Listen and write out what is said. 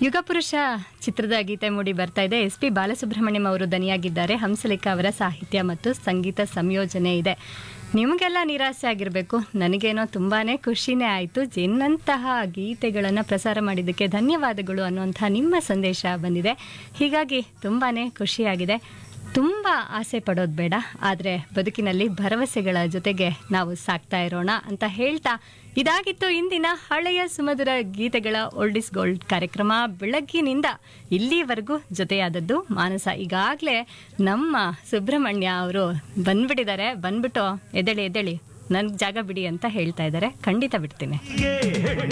ಯುಗಪುರುಷ ಚಿತ್ರದ ಗೀತೆ ಮೂಡಿ ಬರ್ತಾ ಇದೆ ಎಸ್ ಪಿ ಬಾಲಸುಬ್ರಹ್ಮಣ್ಯಂ ಅವರು ದನಿಯಾಗಿದ್ದಾರೆ ಹಂಸಲೇಖ ಅವರ ಸಾಹಿತ್ಯ ಮತ್ತು ಸಂಗೀತ ಸಂಯೋಜನೆ ಇದೆ ನಿಮಗೆಲ್ಲ ನಿರಾಸೆ ಆಗಿರಬೇಕು ನನಗೇನೋ ತುಂಬಾ ಖುಷಿನೇ ಆಯಿತು ಜಿನ್ನಂತಹ ಗೀತೆಗಳನ್ನು ಪ್ರಸಾರ ಮಾಡಿದ್ದಕ್ಕೆ ಧನ್ಯವಾದಗಳು ಅನ್ನುವಂಥ ನಿಮ್ಮ ಸಂದೇಶ ಬಂದಿದೆ ಹೀಗಾಗಿ ತುಂಬಾ ಖುಷಿಯಾಗಿದೆ ತುಂಬ ಆಸೆ ಪಡೋದು ಬೇಡ ಆದರೆ ಬದುಕಿನಲ್ಲಿ ಭರವಸೆಗಳ ಜೊತೆಗೆ ನಾವು ಸಾಕ್ತಾ ಇರೋಣ ಅಂತ ಹೇಳ್ತಾ ಇದಾಗಿತ್ತು ಇಂದಿನ ಹಳೆಯ ಸುಮಧುರ ಗೀತೆಗಳ ಓಲ್ಡ್ ಇಸ್ ಗೋಲ್ಡ್ ಕಾರ್ಯಕ್ರಮ ಬೆಳಗ್ಗಿನಿಂದ ಇಲ್ಲಿವರೆಗೂ ಜೊತೆಯಾದದ್ದು ಮಾನಸ ಈಗಾಗಲೇ ನಮ್ಮ ಸುಬ್ರಹ್ಮಣ್ಯ ಅವರು ಬಂದ್ಬಿಟ್ಟಿದ್ದಾರೆ ಬಂದ್ಬಿಟ್ಟು ಎದಳಿ ಎದಳಿ ನನ್ಗೆ ಜಾಗ ಬಿಡಿ ಅಂತ ಹೇಳ್ತಾ ಇದ್ದಾರೆ ಖಂಡಿತ ಬಿಡ್ತೀನಿ